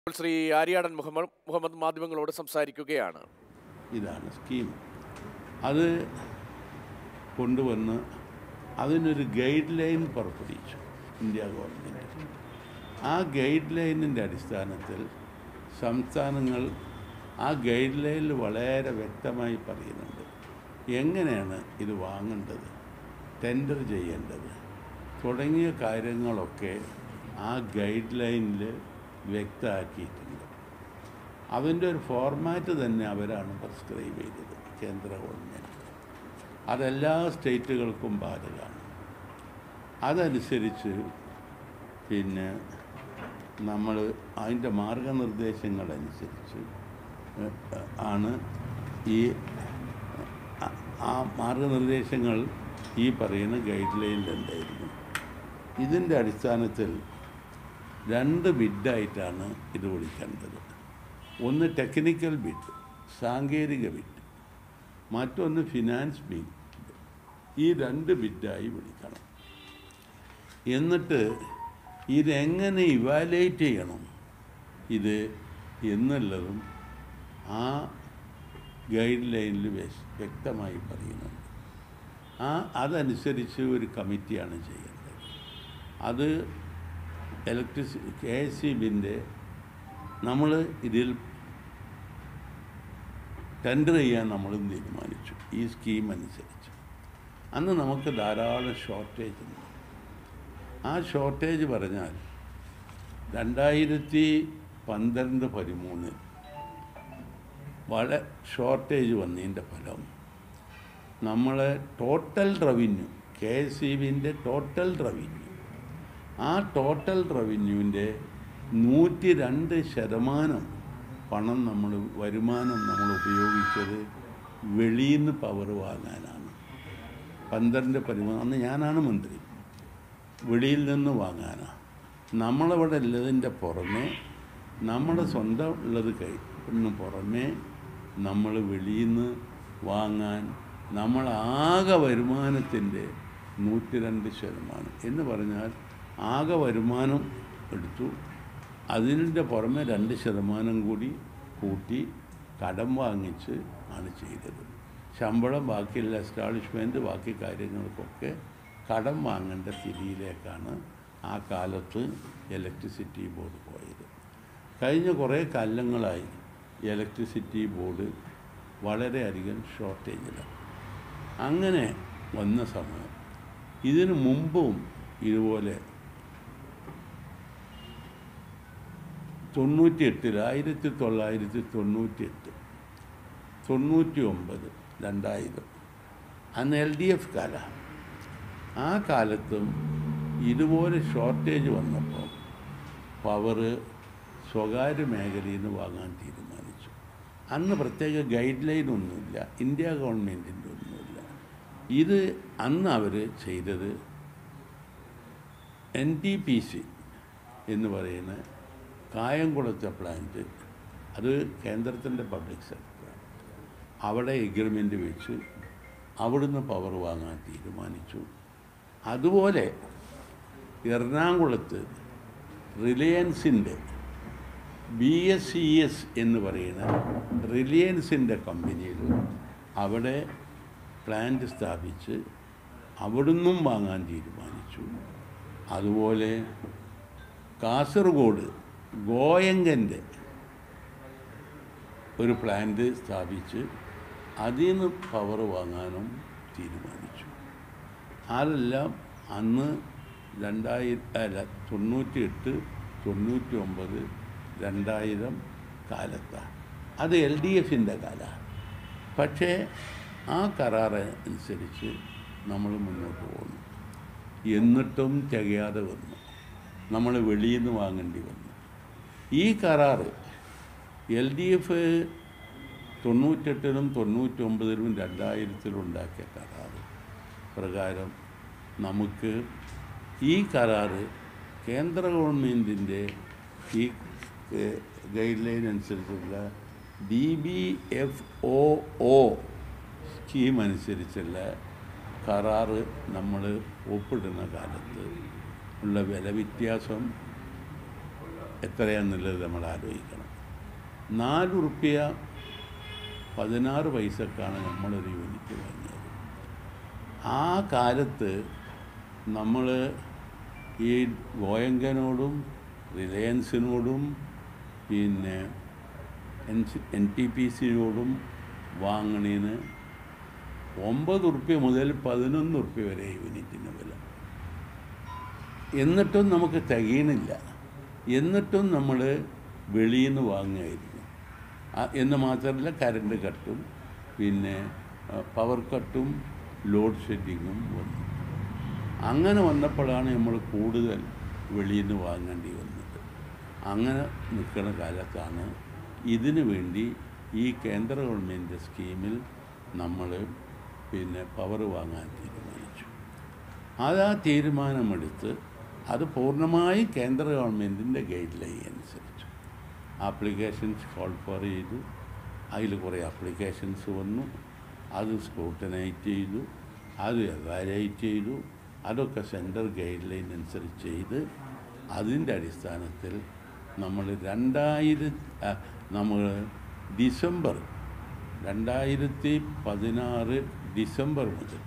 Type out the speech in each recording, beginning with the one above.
ഇപ്പോൾ ശ്രീ ആര്യാടൻ മുഹമ്മദ് മുഹമ്മദ് മാധ്യമങ്ങളോട് സംസാരിക്കുകയാണ് ഇതാണ് സ്കീം അത് കൊണ്ടുവന്ന് അതിനൊരു ഗൈഡ് ലൈൻ പുറപ്പെടുവിച്ചു ഇന്ത്യ ഗവൺമെൻറ് ആ ഗൈഡ് ലൈനിൻ്റെ അടിസ്ഥാനത്തിൽ സംസ്ഥാനങ്ങൾ ആ ഗൈഡ് ലൈനിൽ വളരെ വ്യക്തമായി പറയുന്നുണ്ട് എങ്ങനെയാണ് ഇത് വാങ്ങേണ്ടത് ടെൻഡർ ചെയ്യേണ്ടത് തുടങ്ങിയ കാര്യങ്ങളൊക്കെ ആ ഗൈഡ് ലൈനിൽ വ്യക്തമാക്കിയിട്ടുണ്ട് അതിൻ്റെ ഒരു ഫോർമാറ്റ് തന്നെ അവരാണ് പ്രിസ്ക്രൈബ് ചെയ്തത് കേന്ദ്ര ഗവൺമെൻറ് അതെല്ലാ സ്റ്റേറ്റുകൾക്കും ബാധകമാണ് അതനുസരിച്ച് പിന്നെ നമ്മൾ അതിൻ്റെ മാർഗനിർദ്ദേശങ്ങളനുസരിച്ച് ഏഹ്, ആണ് ഈ ആ- ആ മാർഗനിർദ്ദേശങ്ങൾ ഈ പറയുന്ന ഗൈഡ് ലൈനിലുണ്ടായിരുന്നു ഇതിൻ്റെ അടിസ്ഥാനത്തിൽ രണ്ട് ബിഡായിട്ടാണ് ഇത് വിളിക്കേണ്ടത് ഒന്ന് ടെക്നിക്കൽ ബിഡ് സാങ്കേതിക ബിഡ് മറ്റൊന്ന് ഫിനാൻസ് ബിഡ് ഈ രണ്ട് ബിഡായി വിളിക്കണം എന്നിട്ട് ഇതെങ്ങനെ ഇവാലുവേറ്റ് ചെയ്യണം ഇത് എന്നുള്ളതും ആ ഗൈഡ് ലൈനിൽ വ്യക്തമായി പറയുന്നുണ്ട് ആ അതനുസരിച്ച് ഒരു കമ്മിറ്റിയാണ് ചെയ്യേണ്ടത് അത് ഇലക്ട്രിസി കെ എസ് സി ബിൻ്റെ നമ്മൾ ഇതിൽ ടെൻഡർ ചെയ്യാൻ നമ്മളും തീരുമാനിച്ചു ഈ സ്കീം അനുസരിച്ച് അന്ന് നമുക്ക് ധാരാളം ഷോർട്ടേജ് ഉണ്ട് ആ ഷോർട്ടേജ് പറഞ്ഞാൽ രണ്ടായിരത്തി പന്ത്രണ്ട് പതിമൂന്നിൽ വളരെ ഷോർട്ടേജ് വന്നതിൻ്റെ ഫലം നമ്മളെ total revenue K S C ബിൻ്റെ ടോട്ടൽ റവന്യൂ ആ ടോട്ടൽ റവന്യൂവിൻ്റെ നൂറ്റി രണ്ട് ശതമാനം പണം നമ്മൾ വരുമാനം നമ്മൾ ഉപയോഗിച്ചത് വെളിയിൽ നിന്ന് പവർ വാങ്ങാനാണ് പന്ത്രണ്ട് പതിമൂന്ന് അന്ന് ഞാനാണ് മന്ത്രി വെളിയിൽ നിന്ന് വാങ്ങാനാണ് നമ്മളിവിടെ ഉള്ളതിൻ്റെ പുറമെ നമ്മുടെ സ്വന്തം ഉള്ളത് കഴിന് പുറമെ നമ്മൾ വെളിയിൽ നിന്ന് വാങ്ങാൻ നമ്മളാകെ വരുമാനത്തിൻ്റെ നൂറ്റി രണ്ട് ശതമാനം എന്ന് പറഞ്ഞാൽ ആകെ വരുമാനം എടുത്തു അതിൻ്റെ പുറമെ രണ്ട് ശതമാനം കൂടി കൂട്ടി കടം വാങ്ങിച്ച് ആണ് ചെയ്തത് ശമ്പളം ബാക്കിയുള്ള എസ്റ്റാബ്ലിഷ്മെൻറ്റ് ബാക്കി കാര്യങ്ങൾക്കൊക്കെ കടം വാങ്ങേണ്ട സ്ഥിതിയിലേക്കാണ് ആ കാലത്ത് ഇലക്ട്രിസിറ്റി ബോർഡ് പോയത് കഴിഞ്ഞ കുറേ കാലങ്ങളായി ഇലക്ട്രിസിറ്റി ബോർഡ് വളരെയധികം ഷോർട്ടേജിലാണ് അങ്ങനെ വന്ന സമയം ഇതിനു മുമ്പും ഇതുപോലെ തൊണ്ണൂറ്റി എട്ടിൽ ആയിരത്തി തൊള്ളായിരത്തി തൊണ്ണൂറ്റി എട്ട് തൊണ്ണൂറ്റി ഒമ്പത് രണ്ടായിരം അന്ന് എൽ ഡി എഫ് കാലമാണ് ആ കാലത്തും ഇതുപോലെ ഷോർട്ടേജ് വന്നപ്പോൾ പവറ് സ്വകാര്യ മേഖലയിൽ നിന്ന് വാങ്ങാൻ തീരുമാനിച്ചു അന്ന് പ്രത്യേക ഗൈഡ് ലൈൻ ഒന്നുമില്ല ഇന്ത്യ ഗവൺമെൻറ്റിൻ്റെ ഒന്നുമില്ല ഇത് അന്ന് അവർ ചെയ്തത് എൻ ടി പി സി എന്ന് പറയുന്ന കായംകുളത്തെ പ്ലാന്റ് അത് കേന്ദ്രത്തിൻ്റെ പബ്ലിക് സെക്ടറാണ് അവിടെ എഗ്രിമെൻ്റ് വെച്ച് അവിടുന്ന് പവർ വാങ്ങാൻ തീരുമാനിച്ചു അതുപോലെ എറണാകുളത്ത് റിലയൻസിൻ്റെ ബി എസ് സി എസ് എന്ന് പറയുന്ന റിലയൻസിൻ്റെ കമ്പനിയിൽ അവിടെ പ്ലാന്റ് സ്ഥാപിച്ച് അവിടുന്നും വാങ്ങാൻ തീരുമാനിച്ചു അതുപോലെ കാസർഗോഡ് ഗോയങ്കൻ്റെ ഒരു പ്ലാന്റ് സ്ഥാപിച്ച് അതിൽ നിന്ന് പവർ വാങ്ങാനും തീരുമാനിച്ചു അതെല്ലാം അന്ന് രണ്ടായിരം അല്ല തൊണ്ണൂറ്റി എട്ട് തൊണ്ണൂറ്റി ഒമ്പത് രണ്ടായിരം കാലത്താണ് അത് എൽ ഡി എഫിൻ്റെ കാലമാണ് പക്ഷേ ആ കരാർ അനുസരിച്ച് നമ്മൾ മുന്നോട്ട് പോകുന്നു എന്നിട്ടും തികയാതെ വന്നു നമ്മൾ വെളിയിൽ നിന്ന് വാങ്ങേണ്ടി വന്നു ഈ കരാറ് എൽ ഡി എഫ് തൊണ്ണൂറ്റെട്ടിലും തൊണ്ണൂറ്റൊമ്പതിലും രണ്ടായിരത്തിലും ഉണ്ടാക്കിയ കരാറ് പ്രകാരം നമുക്ക് ഈ കരാറ് കേന്ദ്ര ഗവൺമെൻറ്റിൻ്റെ ഈ ഗൈഡ് ലൈൻ അനുസരിച്ചുള്ള D B F O O scheme അനുസരിച്ചുള്ള കരാറ് നമ്മൾ ഒപ്പിടുന്ന കാലത്ത് ഉള്ള വില വ്യത്യാസം എത്രയാണെന്നുള്ളത് നമ്മൾ ആലോചിക്കണം നാല് ഉറുപ്പ്യ പതിനാറ് പൈസക്കാണ് നമ്മളൊരു യൂണിറ്റ് വാങ്ങിയത് ആ കാലത്ത് നമ്മൾ ഈ ഗോയങ്കനോടും റിലയൻസിനോടും പിന്നെ N C N T P സിയോടും വാങ്ങണതിന് ഒമ്പത് ഉറുപ്പ്യ മുതൽ പതിനൊന്ന് ഉറുപ്പ്യ വരെ യൂണിറ്റിന് വില എന്നിട്ടും നമുക്ക് തികയണില്ല എന്നിട്ടും നമ്മൾ വെളിയിൽ നിന്ന് വാങ്ങുമായിരുന്നു ആ, എന്ന് മാത്രമല്ല കറണ്ട് കട്ടും പിന്നെ ആ, പവർ കട്ടും ലോഡ് ഷെഡിങ്ങും വന്നു അങ്ങനെ വന്നപ്പോഴാണ് നമ്മൾ കൂടുതൽ വെളിയിൽ നിന്ന് വാങ്ങേണ്ടി വന്നത് അങ്ങനെ നിൽക്കുന്ന കാലത്താണ് ഇതിനു വേണ്ടി ഈ കേന്ദ്ര ഗവൺമെൻറ് സ്കീമിൽ നമ്മൾ പിന്നെ പവർ വാങ്ങാൻ തീരുമാനിച്ചു അത് ആ തീരുമാനമെടുത്ത് അത് പൂർണ്ണമായും കേന്ദ്ര ഗവൺമെൻറ്റിൻ്റെ ഗൈഡ് ലൈൻ അനുസരിച്ചു ആപ്ലിക്കേഷൻസ് കോൾ ഫോർ ചെയ്തു അതിൽ കുറേ ആപ്ലിക്കേഷൻസ് വന്നു അത് സ്ക്രൂട്ടനൈറ്റ് ചെയ്തു അത് എവാലുവേറ്റ് ചെയ്തു അതൊക്കെ സെൻട്രൽ ഗൈഡ് ലൈൻ അനുസരിച്ച് ചെയ്ത് അതിൻ്റെ അടിസ്ഥാനത്തിൽ നമ്മൾ രണ്ടായിരം നമ്മൾ ഡിസംബർ രണ്ടായിരത്തി പതിനാറ് ഡിസംബർ മുതൽ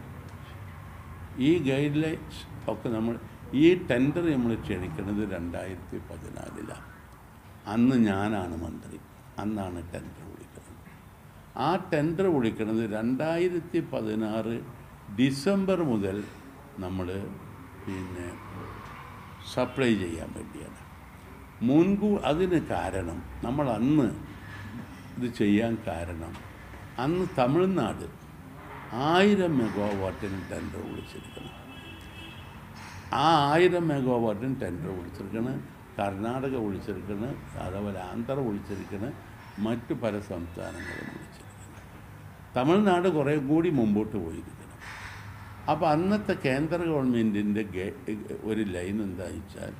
ഈ ഗൈഡ് ലൈൻസ് ഒക്കെ നമ്മൾ ഈ ടെൻഡർ നമ്മൾ ക്ഷണിക്കുന്നത് രണ്ടായിരത്തി പതിനാലിലാണ് അന്ന് ഞാനാണ് മന്ത്രി അന്നാണ് ടെൻഡർ വിളിക്കുന്നത് ആ ടെൻഡർ വിളിക്കുന്നത് രണ്ടായിരത്തി പതിനാറ് ഡിസംബർ മുതൽ നമ്മൾ പിന്നെ സപ്ലൈ ചെയ്യാൻ വേണ്ടിയാണ് മുൻകൂർ അതിന് കാരണം നമ്മൾ അന്ന് ഇത് ചെയ്യാൻ കാരണം അന്ന് തമിഴ്നാട് ആയിരം മെഗാവാട്ടിന് ടെൻഡർ വിളിച്ചിരിക്കണം ആ ആയിരം മെഗാവാട്ടിന് ടെൻഡർ വിളിച്ചിരിക്കണം കർണാടക വിളിച്ചിരിക്കണം അതേപോലെ ആന്ധ്ര വിളിച്ചിരിക്കണം മറ്റു പല സംസ്ഥാനങ്ങളും വിളിച്ചിരിക്കണം തമിഴ്നാട് കുറേ കൂടി മുമ്പോട്ട് പോയിരിക്കണം അപ്പോൾ അന്നത്തെ കേന്ദ്ര ഗവൺമെൻറ്റിൻ്റെ ഒരു ലൈൻ എന്താ വെച്ചാൽ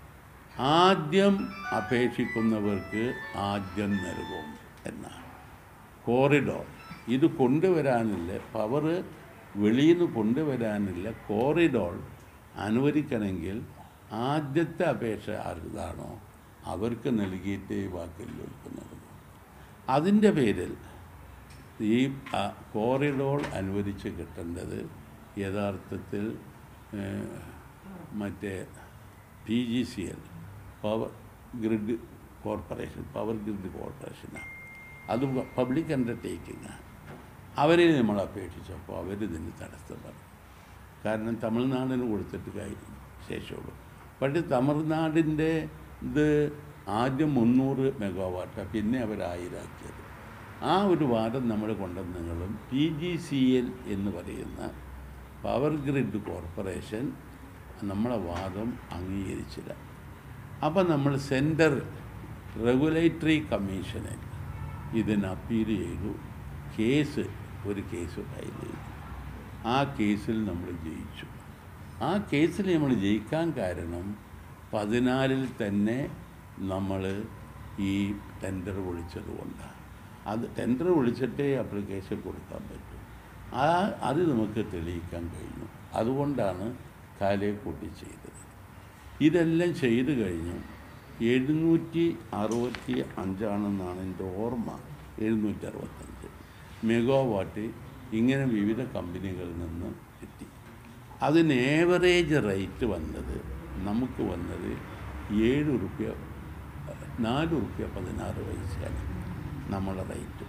ആദ്യം അപേക്ഷിക്കുന്നവർക്ക് ആദ്യം നൽകും എന്നാണ് കോറിഡോർ ഇത് കൊണ്ടുവരാനില്ല പവർ വെളിയിൽ നിന്ന് കൊണ്ടുവരാനില്ല കോറിഡോർ അനുവദിക്കണമെങ്കിൽ ആദ്യത്തെ അപേക്ഷ ആർക്കാണോ അവർക്ക് നൽകിയിട്ടേ ബാക്കിയുള്ളവർക്ക് നൽകും അതിൻ്റെ പേരിൽ ഈ ആ, കോറിഡോർ അനുവദിച്ച് കിട്ടേണ്ടത് യഥാർത്ഥത്തിൽ ഏഹ്, മറ്റേ P G C L power grid corporation power grid കോർപ്പറേഷനാണ് അത് പബ്ലിക് അണ്ടർടേക്കിങ്ങാണ് അവരെ നമ്മൾ അപേക്ഷിച്ചപ്പോൾ അവരിതിന് തടസ്സം പറഞ്ഞു കാരണം തമിഴ്നാടിന് കൊടുത്തിട്ട് കാര്യം ശേഷമുള്ളൂ പക്ഷേ തമിഴ്നാടിൻ്റെ ഇത് ആദ്യം മുന്നൂറ് മെഗാവാട്ടാണ് പിന്നെ അവർ ആയിരാക്കിയത് ആ ഒരു വാദം നമ്മൾ കൊണ്ടുവന്നെങ്കിലും പി ജി സി എൽ എന്ന് പറയുന്ന പവർ ഗ്രിഡ് കോർപ്പറേഷൻ നമ്മളെ വാദം അംഗീകരിച്ചില്ല അപ്പം നമ്മൾ സെൻറ്റർ റെഗുലേറ്ററി കമ്മീഷനിൽ ഇതിന് അപ്പീൽ ചെയ്തു കേസ് ഒരു കേസ് ഫയൽ ചെയ്തു ആ കേസിൽ നമ്മൾ ജയിച്ചു ആ കേസിൽ നമ്മൾ ജയിക്കാൻ കാരണം പതിനാലിൽ തന്നെ നമ്മൾ ഈ ടെൻഡർ വിളിച്ചത് കൊണ്ടാണ് അത് ടെൻഡർ വിളിച്ചിട്ടേ അപ്ലിക്കേഷൻ കൊടുക്കാൻ പറ്റും ആ അത് നമുക്ക് തെളിയിക്കാൻ കഴിഞ്ഞു അതുകൊണ്ടാണ് കാലയെ കൂട്ടി ചെയ്തത് ഇതെല്ലാം ചെയ്തു കഴിഞ്ഞു എഴുന്നൂറ്റി അറുപത്തി അഞ്ചാണെന്നാണ് എൻ്റെ ഓർമ്മ എഴുന്നൂറ്റി അറുപത്തഞ്ച് മെഗാവാട്ട് ഇങ്ങനെ വിവിധ കമ്പനികളിൽ നിന്ന് കിട്ടി അതിന് ഏവറേജ് റേറ്റ് വന്നത് നമുക്ക് വന്നത് ഏഴ് റുപ്യ നാല് റുപ്യ പതിനാറ് പൈസയാണ് നമ്മളെ റേറ്റ്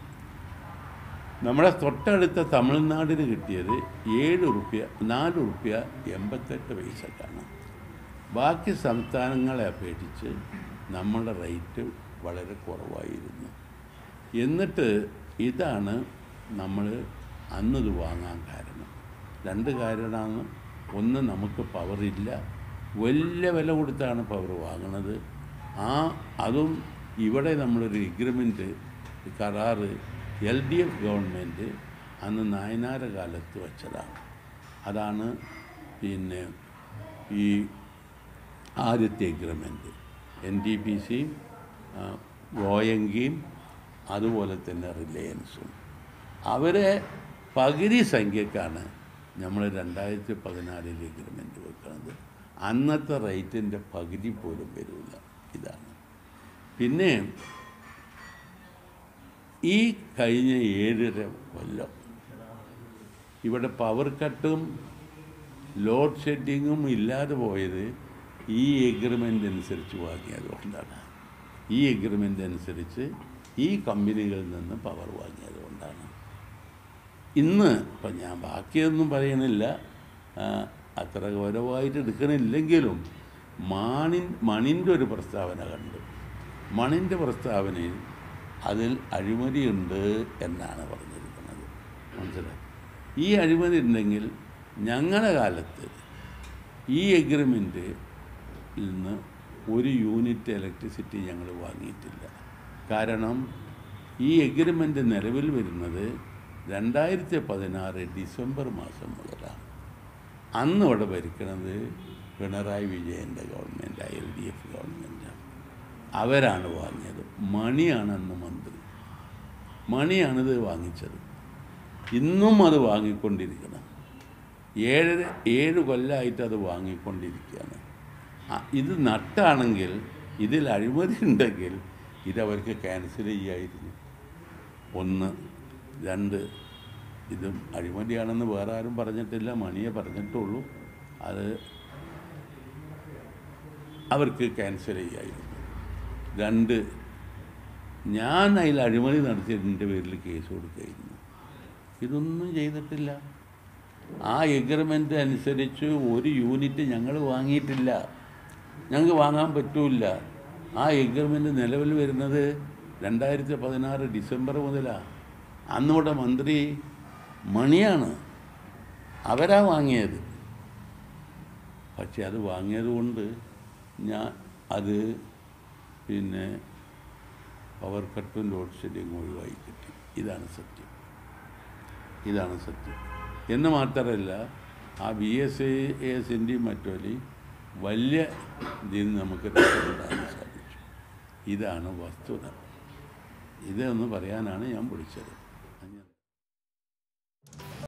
നമ്മളെ തൊട്ടടുത്ത തമിഴ്നാടിന് കിട്ടിയത് ഏഴ് റുപ്യ നാല് റുപ്യ എൺപത്തെട്ട് പൈസക്കാണ് ബാക്കി സംസ്ഥാനങ്ങളെ അപേക്ഷിച്ച് നമ്മുടെ റേറ്റ് വളരെ കുറവായിരുന്നു എന്നിട്ട് ഇതാണ് നമ്മൾ അന്നത് വാങ്ങാൻ കാരണം രണ്ട് കാരണമാണ് ഒന്ന് നമുക്ക് പവറില്ല വലിയ വില കൊടുത്താണ് പവർ വാങ്ങുന്നത് ആ അതും ഇവിടെ നമ്മളൊരു എഗ്രിമെൻറ്റ് കരാറ് എൽ ഡി എഫ് ഗവൺമെൻറ് അന്ന് നായനാര കാലത്ത് വച്ചതാണ് അതാണ് പിന്നെ ഈ ആദ്യത്തെ എഗ്രിമെൻറ്റ് എൻ ഡി പി സിയും ഗോയങ്കിയും അതുപോലെ തന്നെ റിലയൻസും അവരെ പകുതി സംഖ്യക്കാണ് നമ്മൾ രണ്ടായിരത്തി പതിനാലിൽ എഗ്രിമെൻറ്റ് വെക്കുന്നത് അന്നത്തെ റേറ്റിൻ്റെ പകുതി പോലും വരില്ല ഇതാണ് പിന്നെ ഈ കഴിഞ്ഞ ഏഴര കൊല്ലം ഇവിടെ പവർ കട്ടും ലോഡ് ഷെഡിങ്ങും ഇല്ലാതെ പോയത് ഈ എഗ്രിമെൻ്റ് അനുസരിച്ച് വാങ്ങിയതുകൊണ്ടാണ് ഈ എഗ്രിമെൻ്റ് അനുസരിച്ച് ഈ കമ്പനികളിൽ നിന്ന് പവർ വാങ്ങിയതുകൊണ്ടാണ് ഇന്ന് ഇപ്പം ഞാൻ ബാക്കിയൊന്നും പറയണില്ല ആ, അത്ര ഗൗരവമായിട്ട് എടുക്കണില്ലെങ്കിലും മാണിൻ മണിൻ്റെ ഒരു പ്രസ്താവന കണ്ടു മണിൻ്റെ പ്രസ്താവനയിൽ അതിൽ അഴിമതിയുണ്ട് എന്നാണ് പറഞ്ഞിരിക്കുന്നത് മനസ്സിലായി ഈ അഴിമതി ഉണ്ടെങ്കിൽ ഞങ്ങളുടെ കാലത്ത് ഈ എഗ്രിമെൻറ്റ് നിന്ന് ഒരു യൂണിറ്റ് ഇലക്ട്രിസിറ്റി ഞങ്ങൾ വാങ്ങിയിട്ടില്ല കാരണം ഈ എഗ്രിമെൻ്റ് നിലവിൽ വരുന്നത് രണ്ടായിരത്തി പതിനാറ് ഡിസംബർ മാസം മുതലാണ് അന്ന് ഇവിടെ ഭരിക്കുന്നത് പിണറായി വിജയൻ്റെ ഗവൺമെൻറ് എൽ ഡി എഫ് ഗവൺമെൻറ്റാണ് അവരാണ് വാങ്ങിയത് മണിയാണ് അന്ന് മന്ത്രി മണിയാണിത് വാങ്ങിച്ചത് ഇന്നും അത് വാങ്ങിക്കൊണ്ടിരിക്കണം ഏഴ് ഏഴ് കൊല്ലമായിട്ട് അത് വാങ്ങിക്കൊണ്ടിരിക്കുകയാണ് ആ, ഇത് നട്ടാണെങ്കിൽ ഇതിൽ അഴിമതി ഉണ്ടെങ്കിൽ ഇതവർക്ക് ക്യാൻസൽ ചെയ്യായിരുന്നു ഒന്ന് രണ്ട് ഇതും അഴിമതിയാണെന്ന് വേറെ ആരും പറഞ്ഞിട്ടില്ല മണിയെ പറഞ്ഞിട്ടുള്ളൂ അത് അവർക്ക് ക്യാൻസൽ ചെയ്യായിരുന്നു രണ്ട് ഞാൻ അതിൽ അഴിമതി നടത്തിയതിൻ്റെ പേരിൽ കേസ് കൊടുക്കുകയായിരുന്നു ഇതൊന്നും ചെയ്തിട്ടില്ല ആ എഗ്രിമെൻ്റ് അനുസരിച്ച് ഒരു യൂണിറ്റ് ഞങ്ങൾ വാങ്ങിയിട്ടില്ല ഞങ്ങൾക്ക് വാങ്ങാൻ പറ്റൂല ആ എഗ്രിമെൻ്റ് നിലവിൽ വരുന്നത് രണ്ടായിരത്തി പതിനാറ് ഡിസംബർ മുതലാണ് അന്നിവിടെ മന്ത്രി മണിയാണ് അവരാ വാങ്ങിയത് പക്ഷെ അത് വാങ്ങിയത് കൊണ്ട് ഞാൻ അത് പിന്നെ പവർ കട്ടും ലോഡ് ഷെഡിങ് ഒഴിവായി കിട്ടി ഇതാണ് സത്യം ഇതാണ് സത്യം എന്ന് മാത്രമല്ല ആ ബി എസ് എ എസിൻ്റെയും മറ്റൊരു വലിയ ഇതിൽ നിന്ന് നമുക്ക് രക്ഷപ്പെടാൻ സാധിച്ചു ഇതാണ് വസ്തുത ഇതൊന്ന് പറയാനാണ് ഞാൻ വിളിച്ചത് അങ്ങനെ